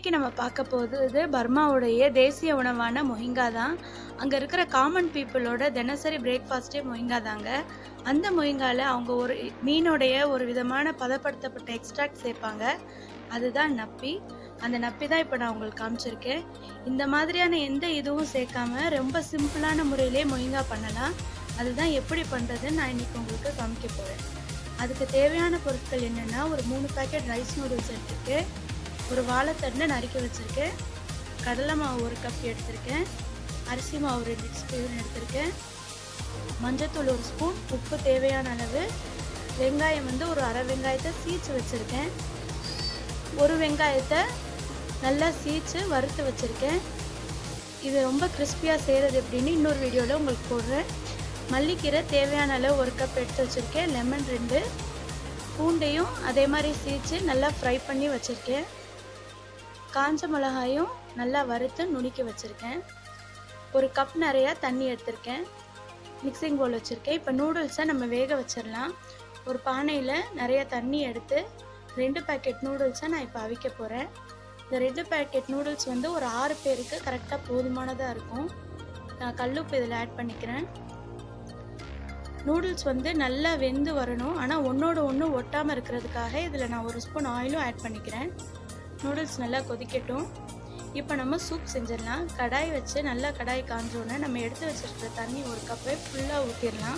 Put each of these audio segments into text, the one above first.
இன்னைக்கு நம்ம பார்க்க போகிறது பர்மாவுடைய தேசிய உணவான மொஹிங்கா தான் அங்கே இருக்கிற காமன் பீப்புளோட தினசரி பிரேக்ஃபாஸ்ட்டே மொஹிங்கா தாங்க அந்த மொஹிங்காவில் அவங்க ஒரு மீனுடைய ஒரு விதமான பதப்படுத்தப்பட்ட எக்ஸ்ட்ராக்ட் சேர்ப்பாங்க அதுதான் நப்பி அந்த நப்பி தான் இப்போ நான் உங்களுக்கு காமிச்சிருக்கேன் இந்த மாதிரியான எந்த இதுவும் சேர்க்காம ரொம்ப சிம்பிளான முறையிலே மொஹிங்கா பண்ணலாம் அதுதான் எப்படி பண்ணுறதுன்னு நான் இன்னைக்கு உங்களுக்கு காமிக்க போகிறேன் அதுக்கு தேவையான பொருட்கள் என்னென்னா ஒரு மூணு பேக்கெட் ரைஸ் நூடுல்ஸ் எடுத்துருக்கேன் ஒரு வாழைத்தண்டை நறுக்கி வச்சுருக்கேன் கடலை மாவு ஒரு கப் எடுத்திருக்கேன் அரிசி மாவு ரெண்டு ஸ்பூன் எடுத்திருக்கேன் மஞ்சத்தூள் ஒரு ஸ்பூன் உப்பு தேவையான அளவு வெங்காயம் வந்து ஒரு அரை வெங்காயத்தை சீச்சு வச்சுருக்கேன் ஒரு வெங்காயத்தை நல்லா சீச்சு வறுத்து வச்சுருக்கேன் இது ரொம்ப கிறிஸ்பியாக செய்கிறது எப்படின்னு இன்னொரு வீடியோவில் உங்களுக்கு போடுறேன் மல்லிக்கீரை தேவையான அளவு ஒரு கப் எடுத்து வச்சுருக்கேன் லெமன் ரெண்டு பூண்டையும் அதே மாதிரி சீச்சு நல்லா ஃப்ரை பண்ணி வச்சுருக்கேன் காஞ்ச மிளகாயும் நல்லா வறுத்து நுணுக்கி வச்சுருக்கேன் ஒரு கப் நிறையா தண்ணி எடுத்திருக்கேன் மிக்சிங் பவுல் வச்சுருக்கேன் இப்போ நூடுல்ஸை நம்ம வேக வச்சிடலாம் ஒரு பானையில் நிறைய தண்ணி எடுத்து ரெண்டு பேக்கெட் நூடுல்ஸை நான் இப்போ அவிக்க போகிறேன் இந்த ரெண்டு பேக்கெட் நூடுல்ஸ் வந்து ஒரு ஆறு பேருக்கு கரெக்டாக போதுமானதாக இருக்கும் நான் கல்லுப்பு இதில் ஆட் பண்ணிக்கிறேன் நூடுல்ஸ் வந்து நல்லா வெந்து வரணும் ஆனால் ஒன்றோட ஒன்று ஒட்டாமல் இருக்கிறதுக்காக இதில் நான் ஒரு ஸ்பூன் ஆயிலும் ஆட் பண்ணிக்கிறேன் நூடுல்ஸ் நல்லா கொதிக்கட்டும் இப்போ நம்ம சூப் செஞ்சிடலாம் கடாய் வச்சு நல்லா கடாய் காஞ்சோன்னே நம்ம எடுத்து வச்சிருக்கிற தண்ணி ஒரு கப்பை ஃபுல்லாக ஊற்றிடலாம்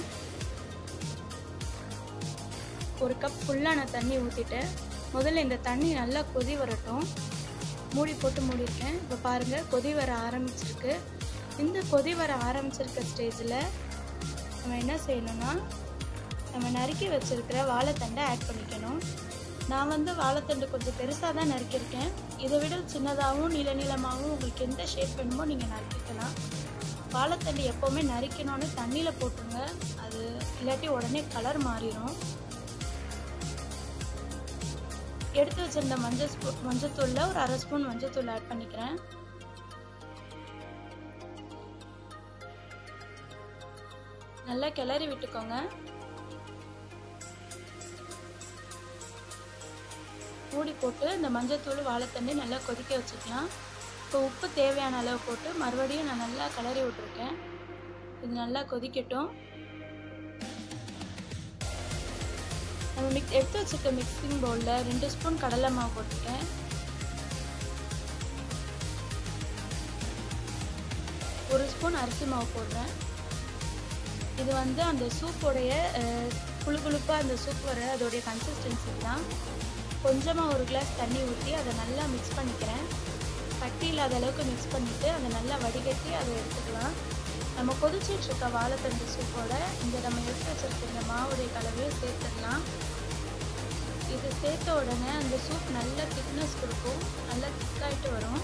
ஒரு கப் ஃபுல்லாக நான் தண்ணி ஊற்றிட்டேன் முதல்ல இந்த தண்ணி நல்லா கொதி வரட்டும் மூடி போட்டு மூடியிருக்கேன் இப்போ பாருங்கள் கொதி வர ஆரம்பிச்சிருக்கு இந்த கொதி வர ஆரம்பிச்சிருக்க ஸ்டேஜில் நம்ம என்ன செய்யணும்னா நம்ம நறுக்கி வச்சுருக்கிற வாழைத்தண்டை ஆட் பண்ணிக்கணும் நான் வந்து வாழைத்தண்டு கொஞ்சம் பெருசாக தான் நறுக்கியிருக்கேன் இதை விட சின்னதாகவும் நீள நீளமாகவும் உங்களுக்கு எந்த ஷேப் வேணுமோ நீங்கள் நறுக்கிக்கலாம் வாழைத்தண்டு எப்போவுமே நறுக்கணும்னு தண்ணியில் போட்டுருங்க அது இல்லாட்டி உடனே கலர் மாறிடும் எடுத்து வச்சிருந்த மஞ்சள் ஸ்பூ மஞ்சத்தூளில் ஒரு அரை ஸ்பூன் மஞ்சத்தூள் ஆட் பண்ணிக்கிறேன் நல்லா கிளறி விட்டுக்கோங்க மூடி போட்டு இந்த மஞ்சத்தூள் வாழைத்தண்ணி நல்லா கொதிக்க வச்சுக்கலாம் இப்போ உப்பு தேவையான அளவு போட்டு மறுபடியும் நான் நல்லா கிளறி விட்டுருக்கேன் இது நல்லா கொதிக்கட்டும் நம்ம மிக்ஸ் எடுத்து வச்சுருக்க மிக்சிங் பவுலில் ரெண்டு ஸ்பூன் கடலை மாவு போட்டிருக்கேன் ஒரு ஸ்பூன் அரிசி மாவு போடுறேன் இது வந்து அந்த சூப்போடைய குழு குழுப்பாக அந்த சூப் வர அதோடைய கன்சிஸ்டன்சி தான் கொஞ்சமாக ஒரு கிளாஸ் தண்ணி ஊற்றி அதை நல்லா மிக்ஸ் பண்ணிக்கிறேன் கட்டி இல்லாத அளவுக்கு மிக்ஸ் பண்ணிவிட்டு அதை நல்லா வடிகட்டி அதை எடுத்துக்கலாம் நம்ம கொதிச்சிட்டு இருக்க வாழைத்தண்டு சூப்போட இந்த நம்ம எடுத்து வச்சிருக்க இந்த மாவுடைய கலவையும் சேர்த்துடலாம் இது சேர்த்த உடனே அந்த சூப் நல்ல திக்னஸ் கொடுக்கும் நல்லா திக்காயிட்டு வரும்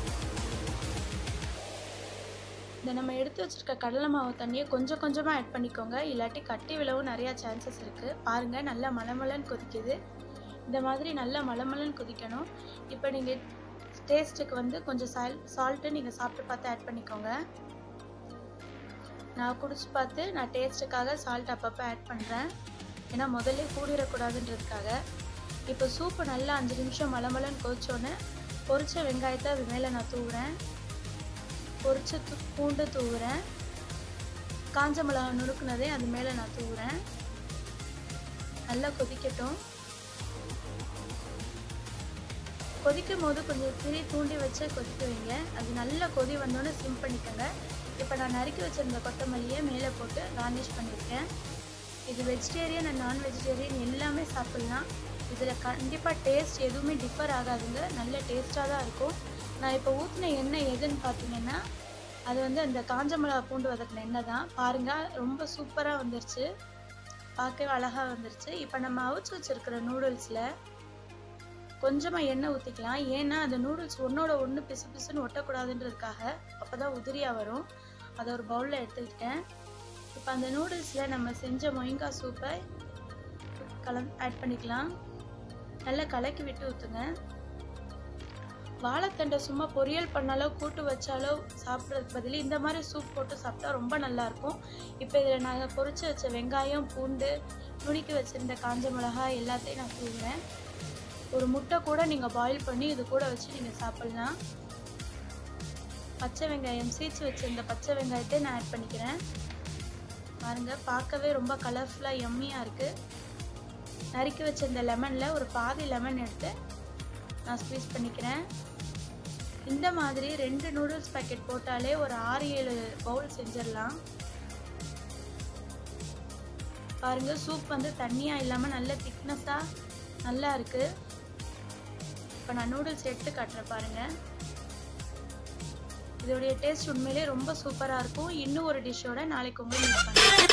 இந்த நம்ம எடுத்து வச்சுருக்க கடலை மாவு தண்ணியை கொஞ்சம் கொஞ்சமாக ஆட் பண்ணிக்கோங்க இல்லாட்டி கட்டி விழவும் நிறையா சான்சஸ் இருக்குது பாருங்கள் நல்லா மலமலன்னு கொதிக்குது இந்த மாதிரி நல்லா மலமலன்னு கொதிக்கணும் இப்போ நீங்கள் டேஸ்ட்டுக்கு வந்து கொஞ்சம் சால் சால்ட்டு நீங்கள் சாப்பிட்டு பார்த்து ஆட் பண்ணிக்கோங்க நான் குடிச்சு பார்த்து நான் டேஸ்ட்டுக்காக சால்ட் அப்பப்போ ஆட் பண்ணுறேன் ஏன்னா முதல்ல கூடிடக்கூடாதுன்றதுக்காக இப்போ சூப்பு நல்லா அஞ்சு நிமிஷம் மலமலன்னு கொதிச்சோன்னே பொரிச்ச வெங்காயத்தை அது மேலே நான் தூவுறேன் பொரிச்ச தூ பூண்டு தூவுறேன் காஞ்ச மிளகா நுணுக்குனதே அது மேலே நான் தூவுறேன் நல்லா கொதிக்கட்டும் கொதிக்கும் போது கொஞ்சம் திரி தூண்டி வச்சு கொதிக்க வைங்க அது நல்லா கொதி வந்தோன்னே சிம் பண்ணிக்கோங்க இப்போ நான் நறுக்கி வச்சுருந்த கொத்தமல்லியை மேலே போட்டு கார்னிஷ் பண்ணியிருக்கேன் இது வெஜிடேரியன் அண்ட் நான் வெஜிடேரியன் எல்லாமே சாப்பிட்லாம் இதில் கண்டிப்பாக டேஸ்ட் எதுவுமே டிஃபர் ஆகாதுங்க நல்ல டேஸ்ட்டாக தான் இருக்கும் நான் இப்போ ஊற்றின எண்ணெய் எதுன்னு பார்த்தீங்கன்னா அது வந்து அந்த காஞ்ச மிளகா பூண்டு வதக்கின எண்ணெய் தான் பாருங்கள் ரொம்ப சூப்பராக வந்துருச்சு பார்க்கவே அழகாக வந்துருச்சு இப்போ நம்ம அவிச்சு வச்சுருக்கிற நூடுல்ஸில் கொஞ்சமாக எண்ணெய் ஊற்றிக்கலாம் ஏன்னா அந்த நூடுல்ஸ் ஒன்றோட ஒன்று பிசு பிசுன்னு ஒட்டக்கூடாதுன்றதுக்காக அப்போ தான் உதிரியாக வரும் அதை ஒரு பவுலில் எடுத்துக்கிட்டேன் இப்போ அந்த நூடுல்ஸில் நம்ம செஞ்ச மொயங்கா சூப்பை கலந் ஆட் பண்ணிக்கலாம் நல்லா கலக்கி விட்டு ஊற்றுங்க வாழைத்தண்டை சும்மா பொரியல் பண்ணாலோ கூட்டு வச்சாலோ சாப்பிட்றதுக்கு பதில் இந்த மாதிரி சூப் போட்டு சாப்பிட்டா ரொம்ப நல்லாயிருக்கும் இப்போ இதில் நான் பொரிச்சு வச்ச வெங்காயம் பூண்டு நுணுக்கி வச்சுருந்த காஞ்ச மிளகாய் எல்லாத்தையும் நான் தூவுறேன் ஒரு முட்டை கூட நீங்கள் பாயில் பண்ணி இது கூட வச்சு நீங்கள் சாப்பிட்லாம் பச்சை வெங்காயம் சீச்சு வச்சிருந்த பச்சை வெங்காயத்தை நான் ஆட் பண்ணிக்கிறேன் பாருங்க பார்க்கவே ரொம்ப கலர்ஃபுல்லாக எம்மியாக இருக்குது நறுக்கி வச்சிருந்த லெமனில் ஒரு பாதி லெமன் எடுத்து நான் ஸ்க்வீஸ் பண்ணிக்கிறேன் இந்த மாதிரி ரெண்டு நூடுல்ஸ் பேக்கெட் போட்டாலே ஒரு ஆறு ஏழு பவுல் செஞ்சிடலாம் பாருங்க சூப் வந்து தண்ணியாக இல்லாமல் நல்ல திக்னஸாக நல்லா இருக்குது இப்போ நான் நூடுல்ஸ் எடுத்து காட்டுறேன் பாருங்கள் இதோடைய டேஸ்ட் உண்மையிலே ரொம்ப சூப்பராக இருக்கும் இன்னும் ஒரு டிஷ்ஷோட நாளைக்கு உங்களை மீட் பண்ணுறேன்